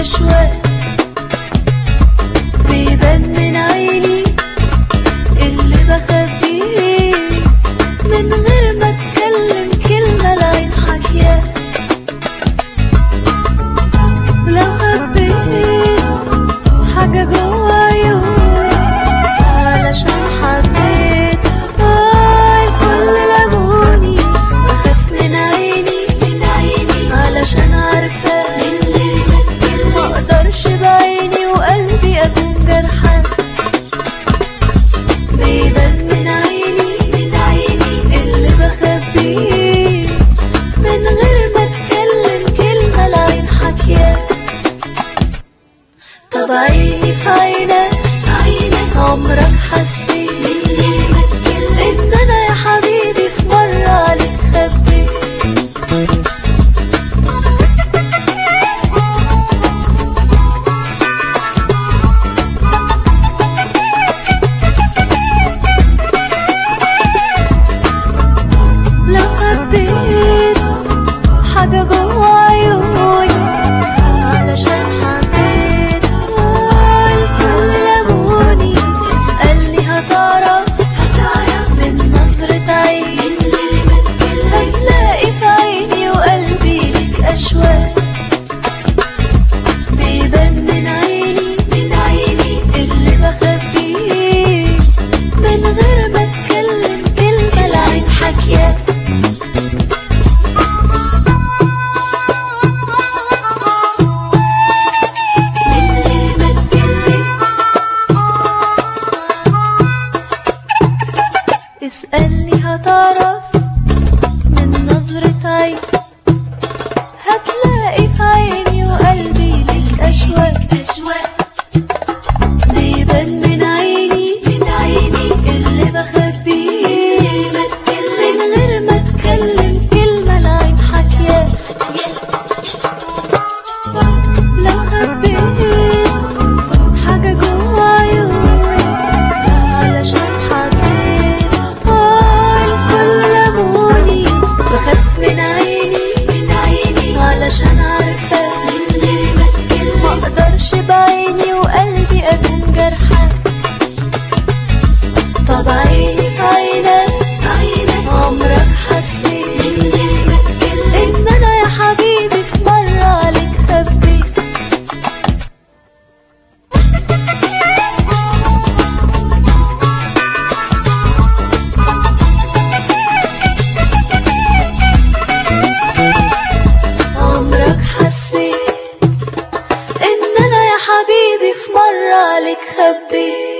أشواق بيبان من عيني اللي بخبيه من غير ما اتكلم كلمة العين حكياه لو حبيت حاجة جوا عيوني علشان حبيت هاي كل لموني بخاف من عيني من عيني علشان عارفة ما اقدرش بعيني وقلبي اكون جرحان بيبان من عيني من عيني اللي بخبيه من غير ما اتكلم كلمة العين حكياه طب عيني في عينك عينك عمرك حسيت ان انا يا حبيبي في مرة عليك خبيت لو حبيت حاجة جوا عيوني علشان حبيت الكل لموني اسألني هتعرف من نظرة عين هتلاقي في عيني وقلبي ليك أشواق بيبان من عيني من عيني اللي بخبيه من غير ما اتكلم كلمة العين حكياه من غير ما اتكلم اسألني هتعرف من نظرة عين هتلاقي في عيني وقلبي ليك أشواق أشواق بيبان من عيني من عيني اللي بخبيه من غير ما اتكلم كلمة العين حكياه لو حبيت حاجة جوا عيوني علشان حبيت الكل لموني بخاف من عيني من عيني علشان عارفة ما اقدرش بعيني وقلبي اكون جرحان طب عيني في عينك عمرك حسيت ان انا يا حبيبي في مرة عليك خبيت عمرك حسيت ان انا يا حبيبي في مرة عليك خبيت